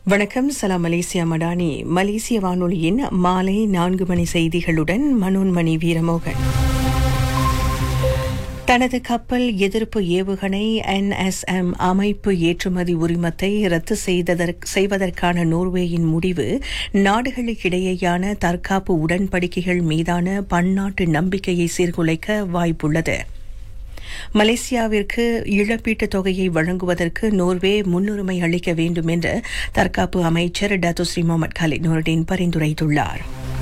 வணக்கம் சலாம் மலேசியா மடானி மலேசிய வானொலியின் மாலை நான்கு மணி செய்திகளுடன் மனோன்மணி வீரமோகன் தனது கப்பல் எதிர்ப்பு ஏவுகணை என்எஸ்எம் அமைப்பு ஏற்றுமதி உரிமத்தை ரத்து செய்ததற்- செய்வதற்கான நோர்வேயின் முடிவு நாடுகளுக்கிடையேயான தற்காப்பு உடன்படிக்கைகள் மீதான பன்னாட்டு நம்பிக்கையை சீர்குலைக்க வாய்ப்புள்ளது மலேசியாவிற்கு இழப்பீட்டுத் தொகையை வழங்குவதற்கு நோர்வே முன்னுரிமை அளிக்க வேண்டும் என்று தற்காப்பு அமைச்சர் டத்துஸ்ரீ முகமது கலித் நூருடீன் பரிந்துரைத்துள்ளார்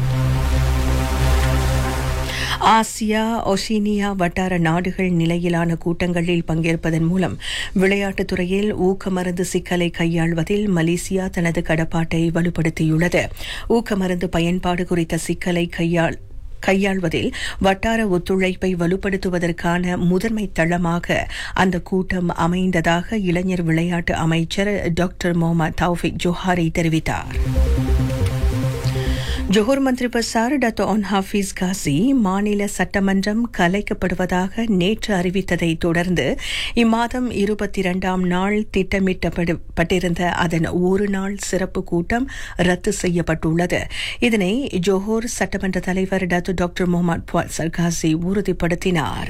ஆசியா ஒசினியா வட்டார நாடுகள் நிலையிலான கூட்டங்களில் பங்கேற்பதன் மூலம் விளையாட்டுத் துறையில் ஊக்கமருந்து சிக்கலை கையாள்வதில் மலேசியா தனது கடப்பாட்டை வலுப்படுத்தியுள்ளது ஊக்கமருந்து பயன்பாடு குறித்த சிக்கலை கையாள் கையாள்வதில் வட்டார ஒத்துழைப்பை வலுப்படுத்துவதற்கான முதன்மை தளமாக அந்த கூட்டம் அமைந்ததாக இளைஞர் விளையாட்டு அமைச்சர் டாக்டர் முகமது தௌஃபிக் ஜோஹாரி தெரிவித்தார் ஜோஹர் மந்திரி பசார் டத்தோ ஒன் ஹாஃபிஸ் காசி மாநில சட்டமன்றம் கலைக்கப்படுவதாக நேற்று அறிவித்ததை தொடர்ந்து இம்மாதம் இருபத்தி இரண்டாம் நாள் திட்டமிட்டப்பட்டிருந்த அதன் ஒரு நாள் சிறப்பு கூட்டம் ரத்து செய்யப்பட்டுள்ளது இதனை ஜோஹர் சட்டமன்ற தலைவர் Datuk doctor Mohamed Puad Zarkashi உறுதிப்படுத்தினார்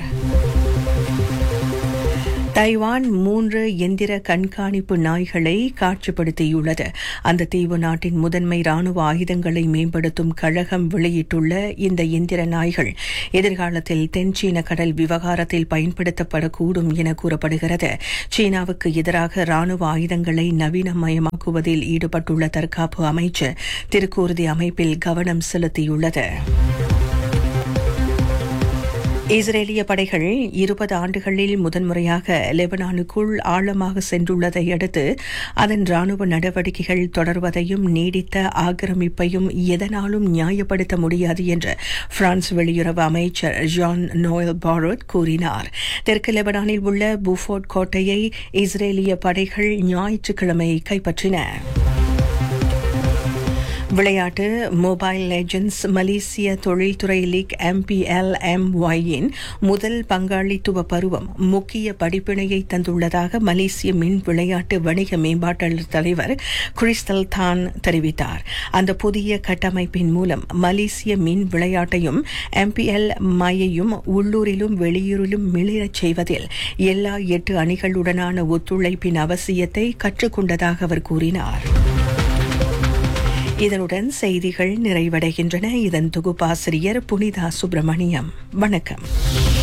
தைவான் மூன்று எந்திர கண்காணிப்பு நாய்களை காட்சிப்படுத்தியுள்ளது அந்த தீவு நாட்டின் முதன்மை ராணுவ ஆயுதங்களை மேம்படுத்தும் கழகம் வெளியிட்டுள்ள இந்த எந்திர நாய்கள் எதிர்காலத்தில் தென் சீன கடல் விவகாரத்தில் பயன்படுத்தப்படக்கூடும் என கூறப்படுகிறது சீனாவுக்கு எதிராக ராணுவ ஆயுதங்களை நவீனமயமாக்குவதில் ஈடுபட்டுள்ள தற்காப்பு அமைச்சர் திருக்கூர்தி அமைப்பில் கவனம் செலுத்தியுள்ளது இஸ்ரேலிய படைகள் இருபது ஆண்டுகளில் முதன்முறையாக லெபனானுக்குள் ஆழமாக சென்றுள்ளதை அடுத்து அதன் ராணுவ நடவடிக்கைகள் தொடர்வதையும் நீடித்த ஆக்கிரமிப்பையும் எதனாலும் நியாயப்படுத்த முடியாது என்று பிரான்ஸ் வெளியுறவு அமைச்சர் ஜான் நோயல் பாரோட் கூறினார் தெற்கு லெபனானில் உள்ள புஃபோர்ட் கோட்டையை இஸ்ரேலிய படைகள் ஞாயிற்றுக்கிழமை கைப்பற்றின விளையாட்டு மொபைல் லெஜண்ட்ஸ் மலேசிய தொழில்துறை லீக் எம்பிஎல் எம்ஒயின் முதல் பங்காளித்துவ பருவம் முக்கிய படிப்பினையை தந்துள்ளதாக மலேசிய மின் விளையாட்டு வணிக மேம்பாட்டாளர் தலைவர் கிறிஸ்டல் தான் தெரிவித்தார் அந்த புதிய கட்டமைப்பின் மூலம் மலேசிய மின் விளையாட்டையும் எம்பிஎல் மையையும் உள்ளூரிலும் வெளியூரிலும் மிளிரச் செய்வதில் எல்லா எட்டு அணிகளுடனான ஒத்துழைப்பின் அவசியத்தை கற்றுக்கொண்டதாக அவர் கூறினார் இதனுடன் செய்திகள் நிறைவடைகின்றன இதன் தொகுப்பாசிரியர் புனிதா சுப்பிரமணியம் வணக்கம்